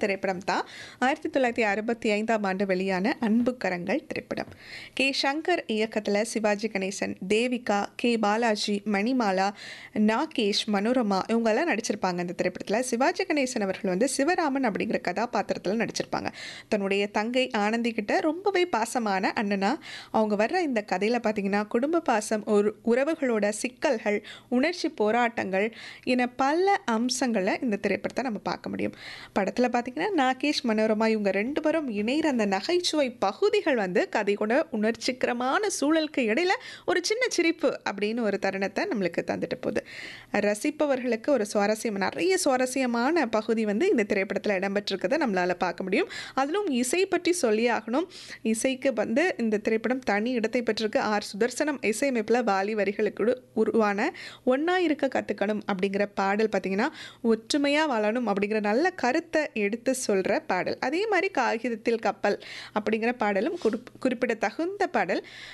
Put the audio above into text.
திரைப்படம் தான் ஆயிரத்தி தொள்ளாயிரத்தி அறுபத்தி ஐந்தாம் ஆண்டு வெளியான அன்பு கரங்கள் திரைப்படம் கே சங்கர் இயக்கத்தில் சிவாஜி கணேசன் தேவிகா கே பாலாஜி மணிமாலா நாகேஷ் மனோரமா இவங்கெல்லாம் நடிச்சிருப்பாங்க இந்த திரைப்படத்தில் சிவாஜி கணேசன் அவர்கள் வந்து சிவராமன் அப்படிங்கிற கதாபாத்திரத்தில் நடிச்சிருப்பாங்க தன்னுடைய தங்கை ஆனந்தி கிட்ட ரொம்பவே பாசமான அண்ணனா அவங்க வர்ற இந்த கதையில் பார்த்தீங்கன்னா குடும்ப பாசம் ஒரு உறவுகளோட சிக்கல்கள் உணர்ச்சி போராட்டங்கள் என பல அம்சங்களை இந்த திரைப்படத்தை நம்ம பார்க்க முடியும் படத்தில் பார்த்தீங்கன்னா நாகேஷ் மனோரமா இவங்க ரெண்டு பேரும் இணைகிற அந்த நகைச்சுவை பகுதிகள் வந்து கதை கூட உணர்ச்சிகரமான சூழலுக்கு இடையில ஒரு சின்ன சிரிப்பு அப்படின்னு ஒரு தருணத்தை நம்மளுக்கு தந்துட்டு போகுது ரசிப்பவர்களுக்கு ஒரு சுவாரஸ்யம் நிறைய சுவாரஸ்யமான பகுதி வந்து இந்த திரைப்படத்தில் இடம்பெற்றிருக்கிறத நம்மளால் பார்க்க முடியும் அதிலும் இசை பற்றி சொல்லி ஆகணும் இசைக்கு வந்து இந்த திரைப்படம் தனி இடத்தை பெற்றிருக்கு ஆர் சுதர்சனம் இசையமைப்பில் வாலி வரிகளுக்கு உருவான ஒன்றா இருக்க கற்றுக்கணும் அப்படிங்கிற பாடல் பார்த்திங்கன்னா ஒற்றுமையாக வாழணும் அப்படிங்கிற நல்ல கருத்தை எடுத்து சொல்கிற பாடல் அதே மாதிரி காகிதத்தில் கப்பல் அப்படிங்கிற பாடலும் குறிப் குறிப்பிடத்தகுந்த பாடல்